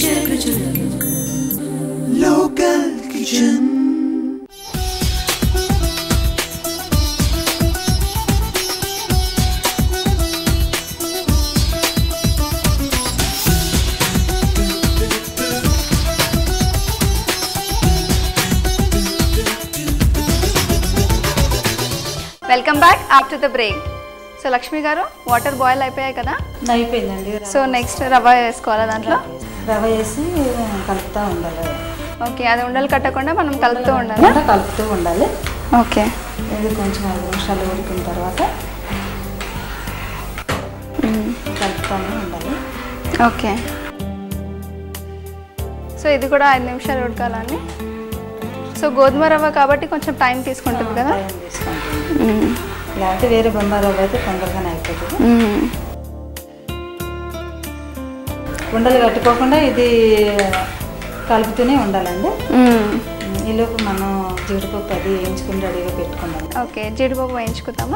Local kitchen. Welcome back after the break so Lakshmi garu water boil అయిపోయాయి కదా అయిపోయిందండి so next రవ్వ వేసుకోవాలా దాంట్లో రవ్వ వేసి కలుపుతూ ఉండాలి ఓకే అది ఉండలు కట్టకుండా మనం కలుపుతూ ఉండాలి కూడా కలుపుతూ ఉండాలి ఓకే ఇది కొంచెం ఐదు నిమిషాలు ఉడికిన తర్వాత కలుపుతూనే ఉండాలి ఓకే సో ఇది కూడా ఐదు నిమిషాలు ఉడకాలండి సో గోధుమ రవ్వ కాబట్టి కొంచెం టైం తీసుకుంటుంది కదా టైం తీసుకుంటుంది మ్మ్. లేకపోతే వేరే బొమ్మ రవ్వ అయితే తొందరగానే అయిపోతుంది మ్మ్. ఉండలు కట్టుకోకుండా ఇది కలుపుతూనే ఉండాలండి మ్మ్. ఈలోపు మనం జీడిపప్పు అది వేయించుకుని రెడీగా పెట్టుకున్నాం ఓకే జీడిపప్పు వేయించుకుందామా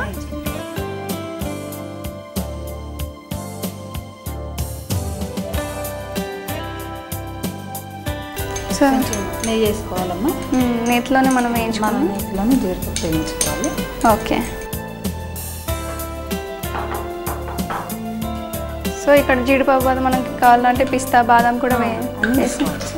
సో కొంచెం నెయ్యి వేసుకోవాలమ్మా మ్మ్, నేతిలోనే మనం మనం వేయించుకున్నాం నీటిలోనే జీడిపప్పు వేయించుకోవాలి ఓకే సో ఇక్కడ జీడిపప్పు అది మనకి కావాలంటే పిస్తా బాదం కూడా వే అన్నీ వేసి వేసుకోవచ్చు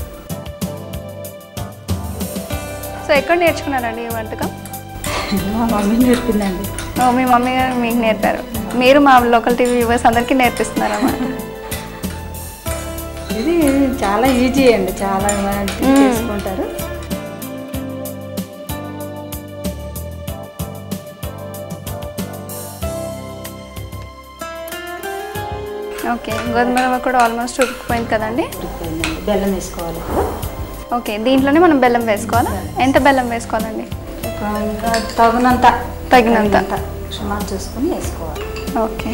సో ఎక్కడ నేర్చుకున్నారండి ఈ వంటకం మా మమ్మీ నేర్పిందండి ఓ మీ మమ్మీ గారు మీకు నేర్పారు మీరు మా లోకల్ టీవీ వ్యూవర్స్ అందరికీ నేర్పిస్తున్నారు అన్నమాట ఇది చాలా ఈజీ అండి చాలా మంది చేసుకుంటారు ఓకే గోధుమ రవ్వ కూడా ఆల్మోస్ట్ ఉడికిపోయింది కదండి ఉడికిపోయిందండి బెల్లం వేసుకోవాలి ఇప్పుడు ఓకే దీంట్లోనే మనం బెల్లం వేసుకోవాలా ఎంత బెల్లం వేసుకోవాలండి ఒక ఇంకా తగినంత తగినంత. సుమారు చూసుకొని వేసుకోవాలి ఓకే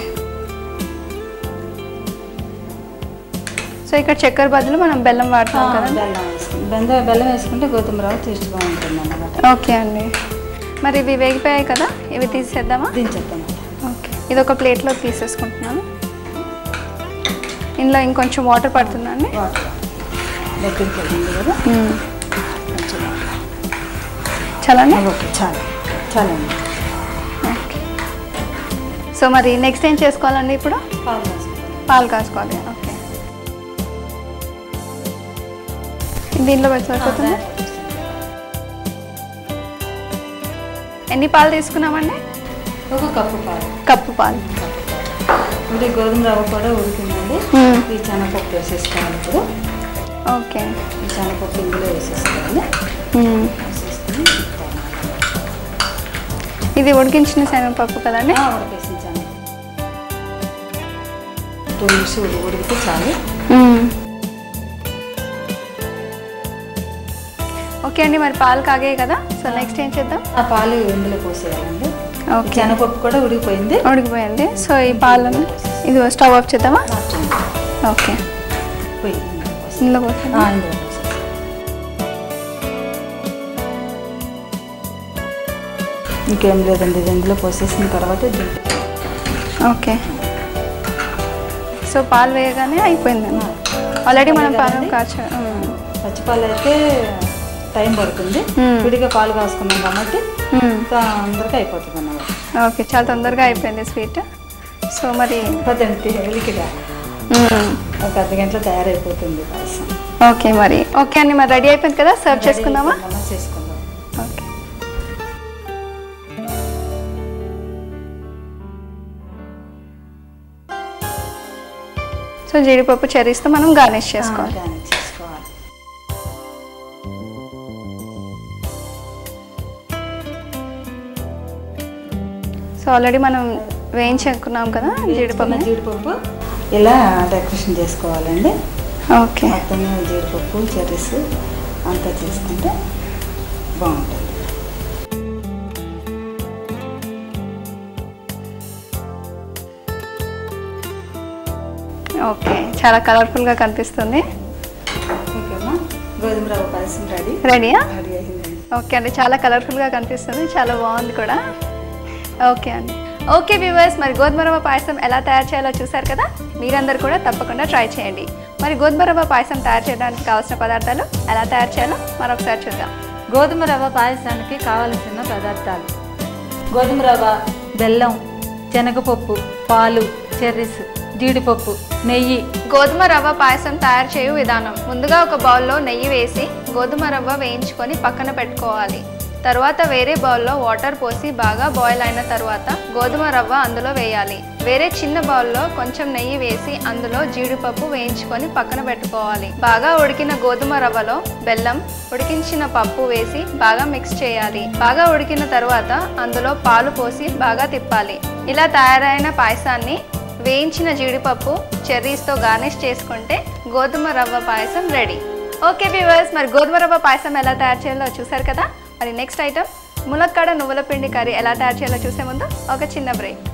సో ఇక్కడ చక్కెర బదులు మనం బెల్లం వాడతాం కదండి బెల్లం వేసుకుని బెంద బెల్లం వేసుకుంటే గోధుమ రవ్వ టేస్ట్గా ఉంటుంది అన్నమాట ఓకే అండి మరి ఇవి వేగిపోయాయి కదా ఇవి తీసేద్దామా దించేద్దాం ఓకే ఇది ఒక ప్లేట్లో తీసేసుకుంటున్నాను ఇందులో ఇంకొంచెం వాటర్ పడుతుందండి వాటర్ దగ్గరికి వెళ్ళింది కదా కొంచెం చాలండి ఓకే చాలు చాలండి ఓకే సో మరి నెక్స్ట్ ఏం చేసుకోవాలండి ఇప్పుడు పాలు వేసుకోవాలి పాలు కాసుకోవాలి ఓకే దీంట్లో పెట్టి సరిపోతుంది ఎన్ని పాలు తీసుకున్నామండి ఒక కప్పు పాలు కప్పు పాలు ఇప్పుడు ఈ గోధుమ రవ్వ కూడా ఉడికిందండి మ్మ్. ఈ శనగపప్పు వేసేసుకోవాలి ఇప్పుడు ఓకే ఈ శనగపప్పు ఇందులో వేసేసుకోవాలి మ్మ్. వేసేసుకుని తిప్పుతాను. ఇది ఉడికించిన శనగపప్పు కదండి ఆ, ఉడికేసిన శనగపప్పు టూ మినిట్స్ ఉడి- ఉడికితే చాలు మ్మ్. ఓకే అండి మరి పాలు కాగాయి కదా సో నెక్స్ట్ ఏం చేద్దాం ఆ పాలు ఇందులో పోసేయాలండి ఓకే శనగపప్పు కూడా ఉడికిపోయింది ఉడికిపోయింది సో ఈ పాలను ఇది స్టవ్ ఆఫ్ చేద్దామా మార్చండి. ఓకే పోయి ఇందులో పోసేయాలి. ఇందులో పోసేద్దాం. ఆ, ఇందులో పోసేయాలి. ఇంకేం లేదండి ఇది ఇందులో పోసేసిన తర్వాత దింపి ఓకే సో పాలు వేయగానే అయిపోయిందండి ఆల్రెడీ మనం పాలు కాచ మ్మ్. పచ్చిపాలు అయితే టైం పడుతుంది మ్మ్. విడిగా పాలు కాసుకున్నాం కాబట్టి మ్మ్. ఇంకా అందరికీ అయిపోతుంది అన్నమాట ఓకే చాలా తొందరగా అయిపోయింది స్వీట్ సో మరి పదండి వెలికిగా మ్మ్. ఒక అర్ధ గంటలో తయారైపోతుంది పాయసం ఓకే మరి ఓకే అండి మరి రెడీ అయిపోయింది కదా సర్వ్ చేసుకుందామా చేసుకుందామా చేసుకుందాం ఓకే సో జీడిపప్పు చెరీస్తో మనం గార్నిష్ చేసుకోవాలి దాన్ని చేసుకోవాలి సో ఆల్రెడీ మనం వేయించుకున్నాం కదా వేయించుకున్న జీడిపప్పు జీడిపప్పు ఇలా డెకరేషన్ చేసుకోవాలండి ఓకే మొత్తం జీడిపప్పు చెర్రీస్ అంతా చేసుకుంటే బాగుంటుంది ఓకే చాలా కలర్ఫుల్గా కనిపిస్తుంది ఓకేమ్మా గోధుమ రవ్వ పాయసం రెడీ రెడీయా రెడీ అయిందండి ఓకే అండి చాలా కలర్ఫుల్గా కనిపిస్తుంది చాలా బాగుంది కూడా ఓకే అండి ఓకే వ్యూవర్స్ మరి గోధుమ రవ్వ పాయసం ఎలా తయారు చేయాలో చూసారు కదా మీరందరూ కూడా తప్పకుండా ట్రై చేయండి మరి గోధుమ రవ్వ పాయసం తయారు చేయడానికి కావాల్సిన పదార్థాలు ఎలా తయారు చేయాలో మరొకసారి చూద్దాం గోధుమ రవ్వ పాయసానికి కావలసిన పదార్థాలు గోధుమ రవ్వ బెల్లం శనగపప్పు పాలు చెర్రీస్ జీడిపప్పు నెయ్యి గోధుమ రవ్వ పాయసం తయారు చేయు విధానం ముందుగా ఒక బౌల్లో నెయ్యి వేసి గోధుమ రవ్వ వేయించుకొని పక్కన పెట్టుకోవాలి తరువాత వేరే బౌల్లో వాటర్ పోసి బాగా బాయిల్ అయిన తర్వాత గోధుమ రవ్వ అందులో వేయాలి వేరే చిన్న బౌల్లో కొంచెం నెయ్యి వేసి అందులో జీడిపప్పు వేయించుకొని పక్కన పెట్టుకోవాలి బాగా ఉడికిన గోధుమ రవ్వలో బెల్లం ఉడికించిన పప్పు వేసి బాగా మిక్స్ చేయాలి బాగా ఉడికిన తర్వాత అందులో పాలు పోసి బాగా తిప్పాలి ఇలా తయారైన పాయసాన్ని వేయించిన జీడిపప్పు చెర్రీస్తో గార్నిష్ చేసుకుంటే గోధుమ రవ్వ పాయసం రెడీ ఓకే వ్యూవర్స్ మరి గోధుమ రవ్వ పాయసం ఎలా తయారు చేయాలో చూసారు కదా మరి నెక్స్ట్ ఐటమ్ ములక్కాడ నువ్వుల పిండి కర్రీ ఎలా తయారు చేయాలో చూసే ముందు ఒక చిన్న బ్రేక్